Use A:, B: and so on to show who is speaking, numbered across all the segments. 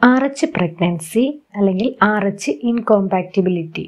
A: R H pregnancy അല്ലെങ്കിൽ R H incompatibility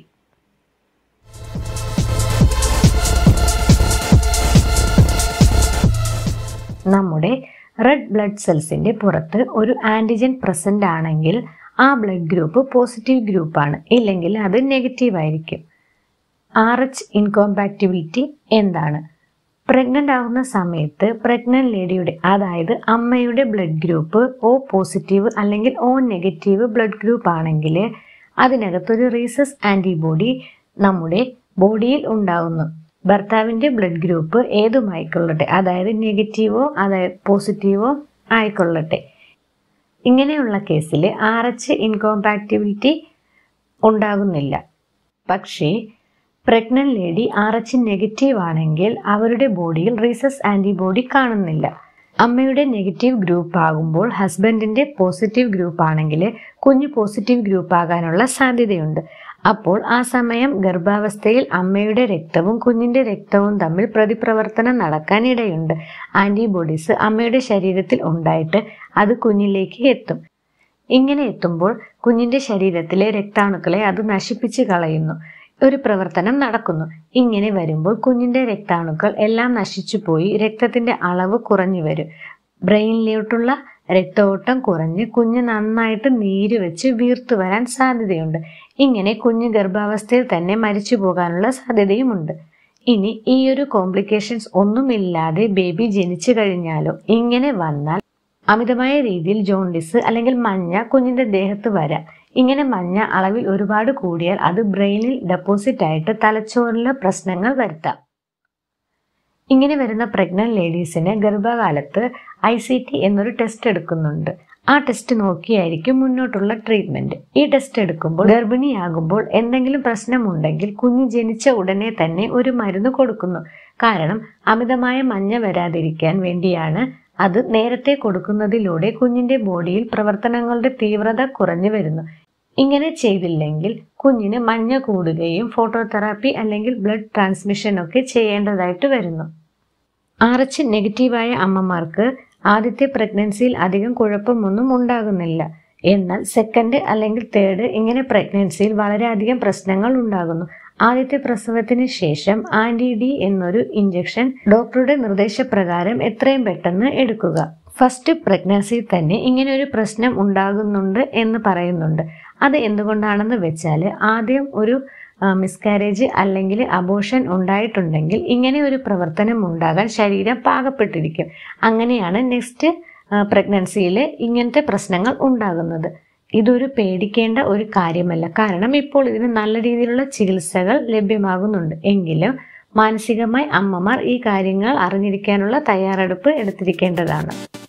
A: നമ്മുടെ red blood സെൽസിൻ്റെ പുറത്ത് ഒരു ആൻറ്റിജൻ പ്രസൻ്റ് ആണെങ്കിൽ ആ ബ്ലഡ് ഗ്രൂപ്പ് പോസിറ്റീവ് ഗ്രൂപ്പാണ് ഇല്ലെങ്കിൽ അത് നെഗറ്റീവ് ആയിരിക്കും ആർ എച്ച് ഇൻകോമ്പാക്റ്റിബിലിറ്റി എന്താണ് പ്രഗ്നൻ്റ് ആവുന്ന സമയത്ത് പ്രഗ്നൻ്റ് ലേഡിയുടെ അതായത് അമ്മയുടെ ബ്ലഡ് ഗ്രൂപ്പ് ഓ പോസിറ്റീവ് അല്ലെങ്കിൽ ഓ നെഗറ്റീവ് ബ്ലഡ് ഗ്രൂപ്പ് ആണെങ്കിൽ അതിനകത്തൊരു റീസസ് ആൻറ്റിബോഡി നമ്മുടെ ബോഡിയിൽ ഉണ്ടാവുന്നു ഭർത്താവിൻ്റെ ബ്ലഡ് ഗ്രൂപ്പ് ഏതുമായിക്കൊള്ളട്ടെ അതായത് നെഗറ്റീവോ അതായത് പോസിറ്റീവോ ആയിക്കൊള്ളട്ടെ ഇങ്ങനെയുള്ള കേസിൽ ആർ എച്ച് ഇൻകോമ്പാക്റ്റിബിലിറ്റി ഉണ്ടാകുന്നില്ല പക്ഷേ pregnant lady R H negative ആണെങ്കിൽ അവരുടെ ബോഡിയിൽ റീസസ് ആൻറ്റിബോഡി കാണുന്നില്ല അമ്മയുടെ നെഗറ്റീവ് ഗ്രൂപ്പ് ആകുമ്പോൾ ഹസ്ബൻഡിൻ്റെ പോസിറ്റീവ് ഗ്രൂപ്പ് ആണെങ്കിൽ കുഞ്ഞ് പോസിറ്റീവ് ഗ്രൂപ്പ് ആകാനുള്ള സാധ്യതയുണ്ട് അപ്പോൾ ആ സമയം ഗർഭാവസ്ഥയിൽ അമ്മയുടെ രക്തവും കുഞ്ഞിൻ്റെ രക്തവും തമ്മിൽ പ്രതിപ്രവർത്തനം നടക്കാൻ ഇടയുണ്ട് ആൻറ്റിബോഡീസ് അമ്മയുടെ ശരീരത്തിൽ ഉണ്ടായിട്ട് അത് കുഞ്ഞിലേക്ക് എത്തും ഇങ്ങനെ എത്തുമ്പോൾ കുഞ്ഞിൻ്റെ ശരീരത്തിലെ രക്താണുക്കളെ അത് നശിപ്പിച്ച് കളയുന്നു ഒരു പ്രവർത്തനം നടക്കുന്നു ഇങ്ങനെ വരുമ്പോൾ കുഞ്ഞിൻ്റെ രക്താണുക്കൾ എല്ലാം നശിച്ചു പോയി രക്തത്തിൻ്റെ അളവ് കുറഞ്ഞു വരും ബ്രെയിനിലോട്ടുള്ള രക്തഓട്ടം കുറഞ്ഞ് കുഞ്ഞ് നന്നായിട്ട് നീര് വെച്ച് വീർത്തു വരാൻ സാധ്യതയുണ്ട് ഇങ്ങനെ കുഞ്ഞ് ഗർഭാവസ്ഥയിൽ തന്നെ മരിച്ചു പോകാനുള്ള സാധ്യതയുമുണ്ട് ഇനി ഈ ഒരു കോംപ്ലിക്കേഷൻസ് ഒന്നുമില്ലാതെ ബേബി ജനിച്ചു കഴിഞ്ഞാലോ ഇങ്ങനെ വന്നാൽ അമിതമായ രീതിയിൽ ജോണ്ടിസ് അല്ലെങ്കിൽ മഞ്ഞ കുഞ്ഞിന്റെ ദേഹത്ത് വരാം ഇങ്ങനെ മഞ്ഞ അളവിൽ ഒരുപാട് കൂടിയാൽ അത് ബ്രെയിനിൽ ഡെപ്പോസിറ്റ് ആയിട്ട് തലച്ചോറിലെ പ്രശ്നങ്ങൾ വരുത്താം ഇങ്ങനെ വരുന്ന പ്രഗ്നന്റ് ലേഡീസിന് ഗർഭകാലത്ത് ഐ സി ടി എന്നൊരു ടെസ്റ്റ് എടുക്കുന്നുണ്ട് ആ ടെസ്റ്റ് നോക്കിയായിരിക്കും മുന്നോട്ടുള്ള ട്രീറ്റ്മെന്റ് ഈ ടെസ്റ്റ് എടുക്കുമ്പോൾ ഗർഭിണിയാകുമ്പോൾ എന്തെങ്കിലും പ്രശ്നമുണ്ടെങ്കിൽ കുഞ്ഞ് ജനിച്ച ഉടനെ തന്നെ ഒരു മരുന്ന് കൊടുക്കുന്നു കാരണം അമിതമായ മഞ്ഞ വരാതിരിക്കാൻ വേണ്ടിയാണ് അത് നേരത്തെ കൊടുക്കുന്നതിലൂടെ കുഞ്ഞിന്റെ ബോഡിയിൽ പ്രവർത്തനങ്ങളുടെ തീവ്രത കുറഞ്ഞു വരുന്നു ഇങ്ങനെ ചെയ്തില്ലെങ്കിൽ കുഞ്ഞിന് മഞ്ഞ കൂടുകയും ഫോട്ടോതെറാപ്പി അല്ലെങ്കിൽ ബ്ലഡ് ട്രാൻസ്മിഷൻ ഒക്കെ ചെയ്യേണ്ടതായിട്ട് വരുന്നു ആർ എച്ച് നെഗറ്റീവായ അമ്മമാർക്ക് ആദ്യത്തെ പ്രഗ്നൻസിയിൽ അധികം കുഴപ്പമൊന്നും ഉണ്ടാകുന്നില്ല എന്നാൽ സെക്കൻഡ് അല്ലെങ്കിൽ തേർഡ് ഇങ്ങനെ പ്രഗ്നൻസിയിൽ വളരെയധികം പ്രശ്നങ്ങൾ ഉണ്ടാകുന്നു ആദ്യത്തെ പ്രസവത്തിന് ശേഷം ആന്റി ഡി എന്നൊരു ഇഞ്ചക്ഷൻ ഡോക്ടറുടെ നിർദ്ദേശപ്രകാരം എത്രയും പെട്ടെന്ന് എടുക്കുക ഫസ്റ്റ് പ്രഗ്നൻസിയിൽ തന്നെ ഇങ്ങനെ ഒരു പ്രശ്നം ഉണ്ടാകുന്നുണ്ട് എന്ന് പറയുന്നുണ്ട് അത് എന്തുകൊണ്ടാണെന്ന് വെച്ചാൽ ആദ്യം ഒരു മിസ്കാരേജ് അല്ലെങ്കിൽ അബോഷൻ ഉണ്ടായിട്ടുണ്ടെങ്കിൽ ഇങ്ങനെ ഒരു പ്രവർത്തനം ഉണ്ടാകാൻ ശരീരം പാകപ്പെട്ടിരിക്കും അങ്ങനെയാണ് നെക്സ്റ്റ് പ്രഗ്നൻസിയിൽ ഇങ്ങനത്തെ പ്രശ്നങ്ങൾ ഉണ്ടാകുന്നത് ഇതൊരു പേടിക്കേണ്ട ഒരു കാര്യമല്ല കാരണം ഇപ്പോൾ ഇതിന് നല്ല രീതിയിലുള്ള ചികിത്സകൾ ലഭ്യമാകുന്നുണ്ട് എങ്കിലും മാനസികമായി അമ്മമാർ ഈ കാര്യങ്ങൾ അറിഞ്ഞിരിക്കാനുള്ള തയ്യാറെടുപ്പ് എടുത്തിരിക്കേണ്ടതാണ്